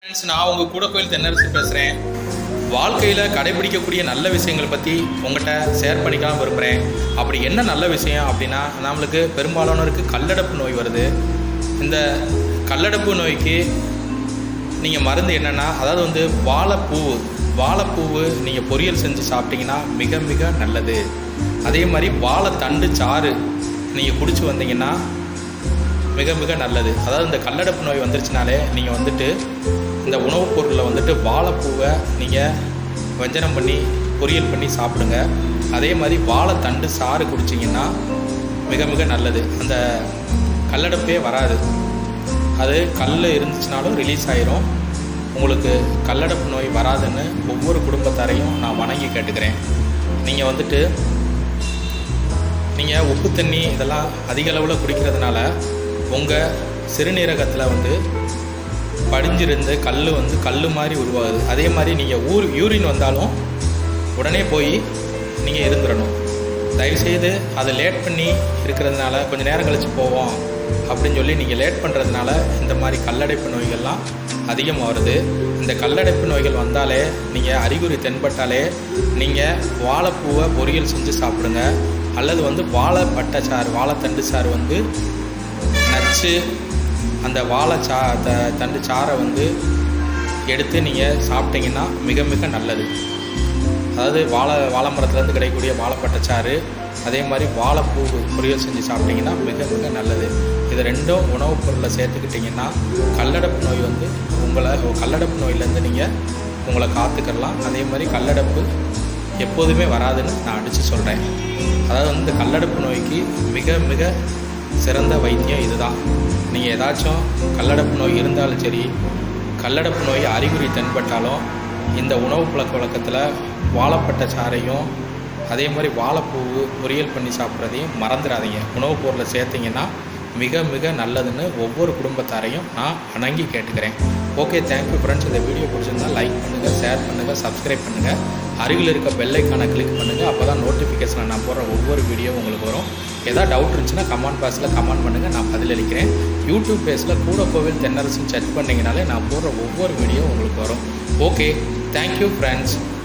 friends நான் உங்கள் கூட கோயில் தென்னரசு பேசுகிறேன் வாழ்க்கையில் கடைபிடிக்கக்கூடிய நல்ல விஷயங்களை பற்றி உங்கள்கிட்ட ஷேர் பண்ணிக்கலாம் விரும்புகிறேன் அப்படி என்ன நல்ல விஷயம் அப்படின்னா நம்மளுக்கு பெரும்பாலானோருக்கு கல்லடப்பு நோய் வருது இந்த கல்லடப்பு நோய்க்கு நீங்கள் மருந்து என்னென்னா அதாவது வந்து வாழைப்பூவு வாழைப்பூவு நீங்கள் பொரியல் செஞ்சு சாப்பிட்டீங்கன்னா மிக மிக நல்லது அதே மாதிரி வாழைத்தண்டு சாறு நீங்கள் குடிச்சு வந்தீங்கன்னா மிக மிக நல்லது அதாவது இந்த கல்லடப்பு நோய் வந்துருச்சுனாலே நீங்கள் வந்துட்டு இந்த உணவுப் பொருளில் வந்துட்டு வாழைப்பூவை நீங்கள் வஞ்சனம் பண்ணி பொரியல் பண்ணி சாப்பிடுங்க அதே மாதிரி வாழைத்தண்டு சாறு குடிச்சிங்கன்னா மிக மிக நல்லது அந்த கல்லடப்பே வராது அது கல் இருந்துச்சுனாலும் ரிலீஸ் ஆயிரும் உங்களுக்கு கல்லடப்பு நோய் வராதுன்னு ஒவ்வொரு குடும்பத்தாரையும் நான் வணங்கி கேட்டுக்கிறேன் நீங்கள் வந்துட்டு நீங்கள் உப்பு தண்ணி இதெல்லாம் அதிக அளவில் குடிக்கிறதுனால உங்கள் சிறுநீரகத்தில் வந்து படிஞ்சிருந்து கல் வந்து கல் மாதிரி உருவாகுது அதே மாதிரி நீங்கள் ஊர் யூரின் வந்தாலும் உடனே போய் நீங்கள் இருந்துடணும் தயவுசெய்து அதை லேட் பண்ணி இருக்கிறதுனால கொஞ்சம் நேரம் கழித்து போவோம் அப்படின்னு சொல்லி நீங்கள் லேட் பண்ணுறதுனால இந்த மாதிரி கல்லடைப்பு நோய்கள்லாம் அதிகமாக வருது இந்த கல்லடைப்பு நோய்கள் வந்தாலே நீங்கள் அறிகுறி தென்பட்டாலே நீங்கள் வாழைப்பூவை பொரியல் செஞ்சு சாப்பிடுங்க அல்லது வந்து வாழைப்பட்டை சாறு வாழைத்தண்டு சாறு வந்து நச்சு அந்த வாழை சா த தண்டு சாறை வந்து எடுத்து நீங்கள் சாப்பிட்டீங்கன்னா மிக மிக நல்லது அதாவது வாழை வாழை மரத்துலேருந்து கிடைக்கக்கூடிய வாழைப்பட்டை சாறு அதே மாதிரி வாழைப்பூ பொரியல் செஞ்சு சாப்பிட்டீங்கன்னா மிக மிக நல்லது இது ரெண்டும் உணவுப் பொருளை சேர்த்துக்கிட்டிங்கன்னா கல்லடப்பு நோய் வந்து உங்களை கல்லடப்பு நோயிலேருந்து நீங்கள் உங்களை காத்துக்கலாம் அதே மாதிரி கல்லடப்பு எப்போதுமே வராதுன்னு நான் அடித்து சொல்கிறேன் அதாவது வந்து இந்த கல்லடப்பு நோய்க்கு மிக மிக சிறந்த வைத்தியம் இதுதான் நீங்கள் ஏதாச்சும் கல்லடப்பு நோய் இருந்தாலும் சரி கல்லடப்பு நோய் அறிகுறி தென்பட்டாலும் இந்த உணவு பழக்க வழக்கத்தில் வாழைப்பட்ட சாறையும் அதே மாதிரி வாழைப்பூவு பொரியல் பண்ணி சாப்பிட்றதையும் மறந்துடாதீங்க உணவுப் பொருளை சேர்த்திங்கன்னா மிக மிக நல்லதுன்னு ஒவ்வொரு குடும்பத்தாரையும் நான் வணங்கி கேட்டுக்கிறேன் ஓகே தேங்க்யூ ஃப்ரெண்ட்ஸ் இந்த வீடியோ பிடிச்சிருந்தா லைக் பண்ணுங்கள் ஷேர் பண்ணுங்கள் சப்ஸ்கிரைப் பண்ணுங்கள் அருகில் இருக்க பெல்லைக்கான கிளிக் பண்ணுங்கள் அப்போ தான் நோட்டிஃபிகேஷனில் நான் போடுற ஒவ்வொரு வீடியோ உங்களுக்கு வரும் ஏதாவது டவுட் இருந்துச்சுன்னா கமெண்ட் பாக்ஸில் கமெண்ட் பண்ணுங்கள் நான் பதிலளிக்கிறேன் யூடியூப் பேஸில் கூட கோவில் தென்னரசுன்னு செக் பண்ணிங்கனாலே நான் போடுற ஒவ்வொரு வீடியோ உங்களுக்கு வரும் ஓகே தேங்க்யூ ஃப்ரெண்ட்ஸ்